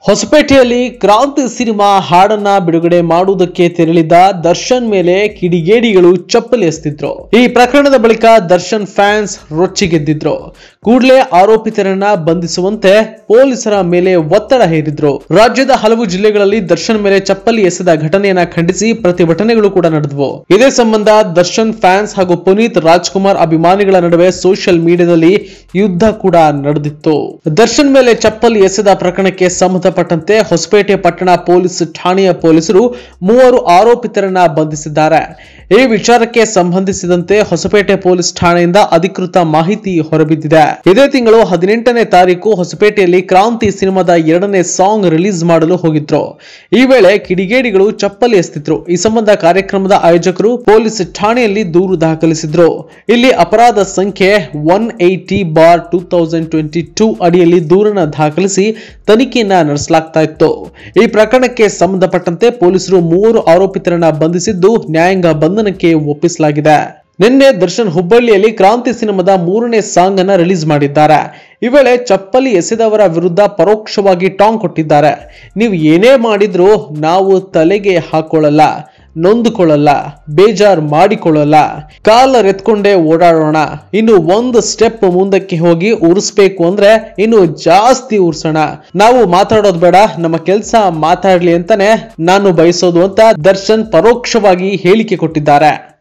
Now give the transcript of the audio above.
ಹೊಸಪೇಟೆಯಲ್ಲಿ ಕ್ರಾಂತಿ ಸಿನಿಮಾ ಹಾಡನ್ನ ಬಿಡುಗಡೆ ಮಾಡುವುದಕ್ಕೆ ತೆರಳಿದ್ದ ದರ್ಶನ್ ಮೇಲೆ ಕಿಡಿಗೇಡಿಗಳು ಚಪ್ಪಲಿ ಎಸೆದಿದ್ರು ಈ ಪ್ರಕರಣದ ಬಳಿಕ ದರ್ಶನ್ ಫ್ಯಾನ್ಸ್ ರೊಚ್ಚಿಗೆದ್ದಿದ್ರು ಕೂಡಲೇ ಆರೋಪಿತರನ್ನ ಬಂಧಿಸುವಂತೆ ಪೊಲೀಸರ ಮೇಲೆ ಒತ್ತಡ ಹೇರಿದ್ರು ರಾಜ್ಯದ ಹಲವು ಜಿಲ್ಲೆಗಳಲ್ಲಿ ದರ್ಶನ್ ಮೇಲೆ ಚಪ್ಪಲಿ ಎಸೆದ ಘಟನೆಯನ್ನ ಖಂಡಿಸಿ ಪ್ರತಿಭಟನೆಗಳು ಕೂಡ ನಡೆದವು ಇದೇ ಸಂಬಂಧ ದರ್ಶನ್ ಫ್ಯಾನ್ಸ್ ಹಾಗೂ ಪುನೀತ್ ರಾಜ್ಕುಮಾರ್ ಅಭಿಮಾನಿಗಳ ನಡುವೆ ಸೋಷಿಯಲ್ ಮೀಡಿಯಾದಲ್ಲಿ ಯುದ್ಧ ಕೂಡ ನಡೆದಿತ್ತು ದರ್ಶನ್ ಮೇಲೆ ಚಪ್ಪಲಿ ಎಸೆದ ಪ್ರಕರಣಕ್ಕೆ ಸಂಬಂಧಪಟ್ಟಂತೆ ಹೊಸಪೇಟೆ ಪಟ್ಟಣ ಪೊಲೀಸ್ ಠಾಣೆಯ ಪೊಲೀಸರು ಮೂವರು ಆರೋಪಿತರನ್ನ ಬಂಧಿಸಿದ್ದಾರೆ ಈ ವಿಚಾರಕ್ಕೆ ಸಂಬಂಧಿಸಿದಂತೆ ಹೊಸಪೇಟೆ ಪೊಲೀಸ್ ಠಾಣೆಯಿಂದ ಅಧಿಕೃತ ಮಾಹಿತಿ ಹೊರಬಿದ್ದಿದೆ ಇದೇ ತಿಂಗಳು ಹದಿನೆಂಟನೇ ತಾರೀಕು ಹೊಸಪೇಟೆಯಲ್ಲಿ ಕ್ರಾಂತಿ ಸಿನಿಮಾದ ಎರಡನೇ ಸಾಂಗ್ ರಿಲೀಸ್ ಮಾಡಲು ಹೋಗಿದ್ರು ಈ ವೇಳೆ ಕಿಡಿಗೇಡಿಗಳು ಚಪ್ಪಲಿ ಎಸೆದಿದ್ರು ಈ ಸಂಬಂಧ ಕಾರ್ಯಕ್ರಮದ ಆಯೋಜಕರು ಪೊಲೀಸ್ ಠಾಣೆಯಲ್ಲಿ ದೂರು ದಾಖಲಿಸಿದ್ರು ಇಲ್ಲಿ ಅಪರಾಧ ಸಂಖ್ಯೆ one eighty bar two thousand twenty two ಅಡಿಯಲ್ಲಿ ದೂರನ್ನ ದಾಖಲಿಸಿ ತನಿಖೆಯನ್ನ ನಡೆಸಲಾಗ್ತಾ ಇತ್ತು ಈ ಪ್ರಕರಣಕ್ಕೆ ಸಂಬಂಧಪಟ್ಟಂತೆ ಪೊಲೀಸರು ಮೂವರು ಆರೋಪಿತರನ್ನ ಬಂಧಿಸಿದ್ದು ನ್ಯಾಯಾಂಗ ಬಂಧನಕ್ಕೆ ಒಪ್ಪಿಸಲಾಗಿದೆ ನಿನ್ನೆ ದರ್ಶನ್ ಹುಬ್ಬಳ್ಳಿಯಲ್ಲಿ ಕ್ರಾಂತಿ ಸಿನಿಮಾದ ಮೂರನೇ ಸಾಂಗ್ ಅನ್ನ ರಿಲೀಸ್ ಮಾಡಿದ್ದಾರೆ ಈ ವೇಳೆ ಚಪ್ಪಲಿ ಎಸೆದವರ ವಿರುದ್ಧ ಪರೋಕ್ಷವಾಗಿ ಟಾಂಗ್ ಕೊಟ್ಟಿದ್ದಾರೆ ನೀವು ಏನೇ ಮಾಡಿದ್ರೂ ನಾವು ತಲೆಗೆ ಹಾಕೊಳ್ಳಲ್ಲ ನೊಂದುಕೊಳ್ಳಲ್ಲ ಬೇಜಾರ್ ಮಾಡಿಕೊಳ್ಳಲ್ಲ ಕಾಲರೆತ್ಕೊಂಡೇ ಓಡಾಡೋಣ ಇನ್ನು ಒಂದು ಸ್ಟೆಪ್ ಮುಂದಕ್ಕೆ ಹೋಗಿ ಉರ್ಸ್ಬೇಕು ಅಂದ್ರೆ ಇನ್ನು ಜಾಸ್ತಿ ಉರ್ಸೋಣ ನಾವು ಮಾತಾಡೋದು ಬೇಡ ನಮ್ಮ ಕೆಲಸ ಮಾತಾಡ್ಲಿ ಅಂತಾನೆ ನಾನು ಬಯಸೋದು ಅಂತ ದರ್ಶನ್ ಪರೋಕ್ಷವಾಗಿ ಹೇಳಿಕೆ ಕೊಟ್ಟಿದ್ದಾರೆ